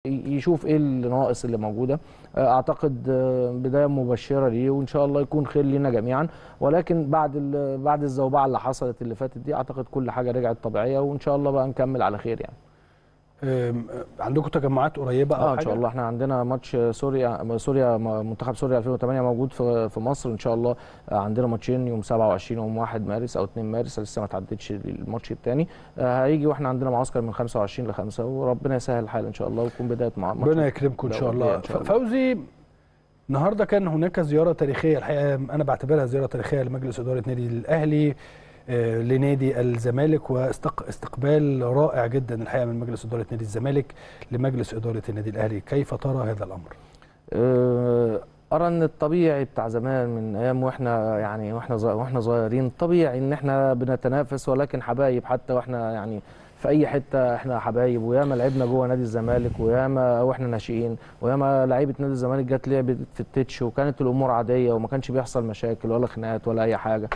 يشوف ايه النواقص اللي موجوده آه، اعتقد آه، بدايه مبشره ليه وان شاء الله يكون خير لينا جميعا ولكن بعد ال- بعد الزوبعه اللي حصلت اللي فاتت دي اعتقد كل حاجه رجعت طبيعيه وان شاء الله بقى نكمل على خير يعني أم، عندكم تجمعات قريبه او اه حاجه ان شاء الله احنا عندنا ماتش سوريا سوريا منتخب سوريا 2008 موجود في في مصر ان شاء الله عندنا ماتشين يوم 27 ويوم 1 مارس او 2 مارس لسه ما تعدتش الماتش الثاني هيجي واحنا عندنا معسكر من 25 ل 5 وربنا يسهل الحال ان شاء الله ويكون بدايه مع ماتش ربنا يكرمكم ان شاء الأولمبية الله إن شاء ف- فوزي النهارده كان هناك زياره تاريخيه الحقيقه انا بعتبرها زياره تاريخيه لمجلس اداره نادي الاهلي آه، لنادي الزمالك واستقبال رائع جدا الحقيقه من مجلس اداره نادي الزمالك لمجلس اداره النادي الاهلي كيف ترى هذا الامر آه، ارى ان الطبيعي بتاع زمان من ايام واحنا يعني واحنا صغ- واحنا صغيرين طبيعي ان احنا بنتنافس ولكن حبايب حتى واحنا يعني في اي حته احنا حبايب وياما لعبنا جوه نادي الزمالك وياما واحنا ناشئين وياما لعيبه نادي الزمالك جت لعبت في التتش وكانت الامور عاديه وما كانش بيحصل مشاكل ولا خناقات ولا اي حاجه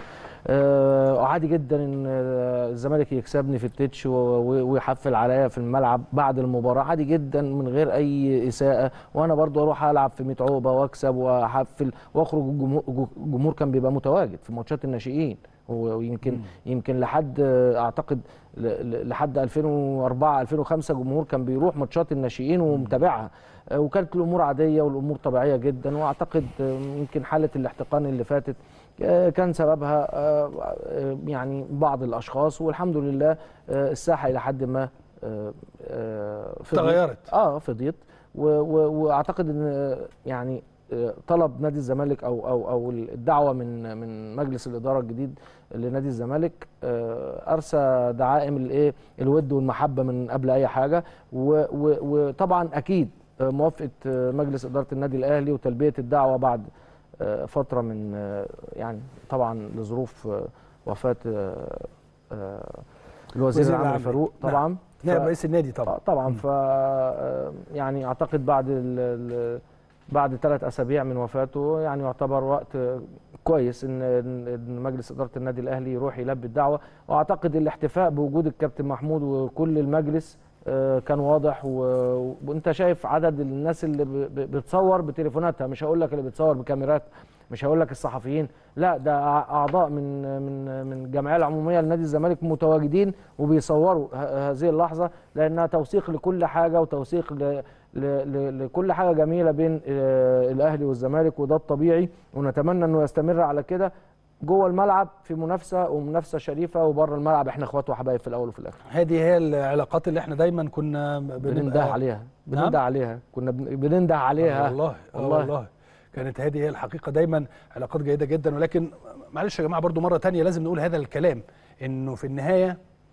آه، عادي جدا ان آه، الزمالك يكسبني في التتش و- و- ويحفل عليا في الملعب بعد المباراه عادي جدا من غير اي اساءه وانا برضو اروح العب في 100 عقبه واكسب واحفل واخرج الجمهور الجمهور كان بيبقى متواجد في ماتشات الناشئين و- ويمكن يمكن لحد آه، اعتقد ل- ل- لحد 2004 2005 جمهور كان بيروح ماتشات الناشئين ومتابعها آه، وكانت الامور عاديه والامور طبيعيه جدا واعتقد آه، يمكن حاله الاحتقان اللي فاتت آه، كان سببها آه، آه، يعني بعض الاشخاص والحمد لله آه، الساحه الى حد ما آه، آه، فضيت. تغيرت. اه فضيت و- و- واعتقد ان آه، يعني آه، طلب نادي الزمالك او او او الدعوه من من مجلس الاداره الجديد لنادي الزمالك آه، ارسى دعائم الايه الود والمحبه من قبل اي حاجه و- و- وطبعا اكيد آه، موافقه آه، مجلس اداره النادي الاهلي وتلبيه الدعوه بعد آه، فتره من آه، يعني طبعا لظروف آه، وفاه آه، آه، الوزير وزير العام العام. فاروق نعم. طبعا نائب ف- رئيس النادي طبعا آه، طبعا ف آه، يعني اعتقد بعد ال ال بعد ثلاث اسابيع من وفاته يعني يعتبر وقت آه، كويس ان إن- إن مجلس اداره النادي الاهلي يروح يلبي الدعوه واعتقد الاحتفاء بوجود الكابتن محمود وكل المجلس آه، كان واضح و- وانت شايف عدد الناس اللي ب- ب- بتصور بتليفوناتها مش هقول لك اللي بتصور بكاميرات مش هقول لك الصحفيين لا ده أع- اعضاء من من من الجمعيه العموميه لنادي الزمالك متواجدين وبيصوروا ه- هذه اللحظه لانها توثيق لكل حاجه وتوثيق ل ل ل لكل حاجه جميله بين آه، الاهلي والزمالك وده الطبيعي ونتمنى انه يستمر على كده جوه الملعب في منافسه ومنافسه شريفه وبره الملعب احنا اخوات وحبايب في الاول وفي الاخر هذه هي العلاقات اللي احنا دايما كنا بنبقى- بننده عليها نعم؟ بننده عليها كنا بن- بننده عليها آه والله آه والله. والله كانت هذه هي الحقيقه دايما علاقات جيده جدا ولكن معلش يا جماعه برضو مره تانية لازم نقول هذا الكلام انه في النهايه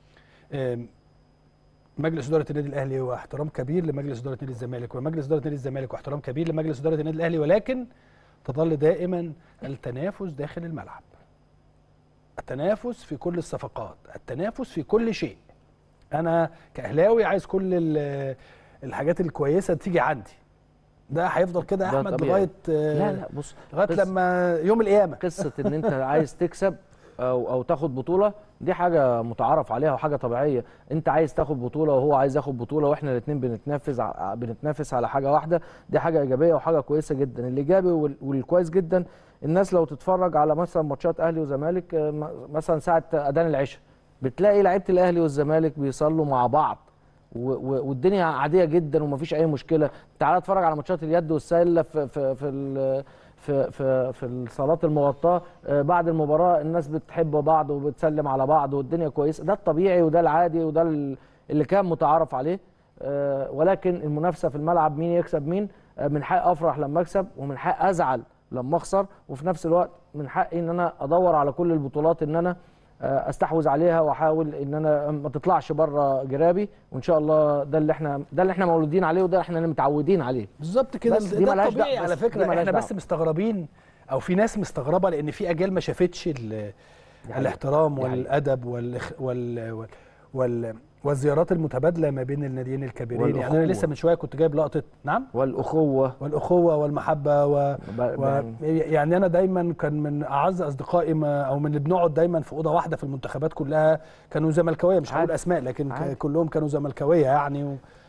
آم، مجلس اداره النادي الاهلي هو احترام كبير لمجلس اداره نادي الزمالك ومجلس اداره نادي الزمالك واحترام كبير لمجلس اداره النادي الاهلي ولكن تظل دائما التنافس داخل الملعب التنافس في كل الصفقات التنافس في كل شيء انا كاهلاوي عايز كل ال- الحاجات الكويسه تيجي عندي ده هيفضل كده يا ده احمد طبيعي. لغايه آه، لا لا بص لغايه بس- لما يوم القيامه قصه ان انت عايز تكسب او او تاخد بطوله دي حاجه متعارف عليها وحاجه طبيعيه انت عايز تاخد بطوله وهو عايز ياخد بطوله واحنا الاثنين بنتنافس ع- بنتنافس على حاجه واحده دي حاجه ايجابيه وحاجه كويسه جدا الايجابي وال- والكويس جدا الناس لو تتفرج على مثلا ماتشات اهلي وزمالك آه، م- مثلا ساعه اذان العشاء بتلاقي لعيبه الاهلي والزمالك بيصلوا مع بعض و- و- والدنيا عاديه جدا ومفيش اي مشكله تعال اتفرج على ماتشات اليد والسله في في في ال- في في في الصالات المغطاه آه، بعد المباراه الناس بتحب بعض وبتسلم على بعض والدنيا كويسه ده الطبيعي وده العادي وده ال- اللي كان متعارف عليه آه، ولكن المنافسه في الملعب مين يكسب مين آه، من حق افرح لما اكسب ومن حق ازعل لما اخسر وفي نفس الوقت من حقي ان انا ادور على كل البطولات ان انا آه، استحوذ عليها واحاول ان انا ما تطلعش بره جرابي وان شاء الله ده اللي احنا ده اللي احنا مولودين عليه وده احنا اللي متعودين عليه بالظبط كده بس ده دي ملهاش طبيعي دعوة- على بس دي فكره ملهاش احنا بس دعوة. مستغربين او في ناس مستغربه لان في اجيال ما شافتش ال- حقيقة. الاحترام دي حقيقة. والادب والإخ- وال وال وال والزيارات المتبادله ما بين الناديين الكبيرين يعني انا والأخوة. لسه من شويه كنت جايب لقطه نعم والاخوه والاخوه والمحبه و... ب- و... ب- يعني انا دايما كان من اعز اصدقائي ما او من اللي بنقعد دايما في اوضه واحده في المنتخبات كلها كانوا زملكاويه مش هقول عادي. اسماء لكن ك... عادي. كلهم كانوا زملكاويه يعني و...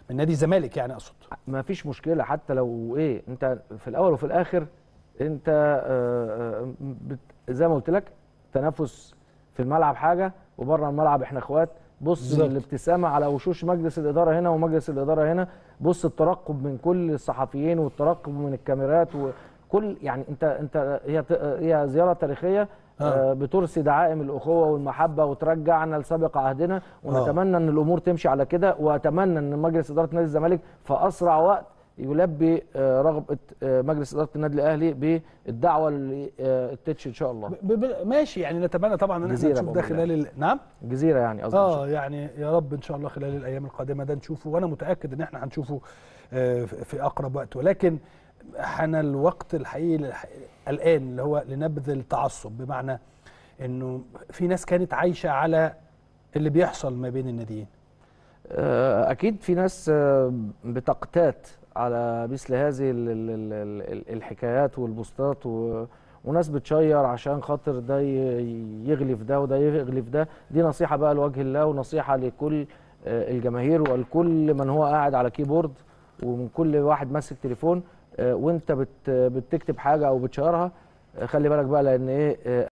من نادي الزمالك يعني اقصد ما فيش مشكله حتى لو ايه انت في الاول وفي الاخر انت آه، آه، بت- زي ما قلت لك تنافس في الملعب حاجه وبره الملعب احنا اخوات بص بالظبط. الابتسامه على وشوش مجلس الاداره هنا ومجلس الاداره هنا بص الترقب من كل الصحفيين والترقب من الكاميرات وكل يعني انت انت هي ت- هي زياره تاريخيه آه. آه، بترسي دعائم الاخوه والمحبه وترجعنا لسابق عهدنا ونتمنى ان الامور تمشي على كده واتمنى ان مجلس اداره نادي الزمالك في اسرع وقت يلبي آه، رغبه آه، مجلس اداره النادي الاهلي بالدعوه للتتش ان شاء الله ب- ب- ماشي يعني نتمنى طبعا ان احنا جزيرة نشوف ده بأمر خلال ال... نعم الجزيره يعني قصدي إن شاء اه يعني يا رب ان شاء الله خلال الايام القادمه ده نشوفه وانا متاكد ان احنا هنشوفه آه، في في اقرب وقت ولكن حان الوقت الحقيقي للح- الان اللي هو لنبذ التعصب بمعنى انه في ناس كانت عايشه على اللي بيحصل ما بين الناديين آه، اكيد في ناس آه، بتقتات على مثل هذه ال- ال- ال- ال- الحكايات والبوستات و- وناس بتشير عشان خاطر ده ي- يغلي في ده وده يغلي في ده دي نصيحه بقى لوجه الله ونصيحه لكل آه، الجماهير ولكل من هو قاعد على كيبورد ومن كل واحد ماسك تليفون آه، وانت بت- بتكتب حاجه او بتشيرها آه، خلي بالك بقى لان ايه آه،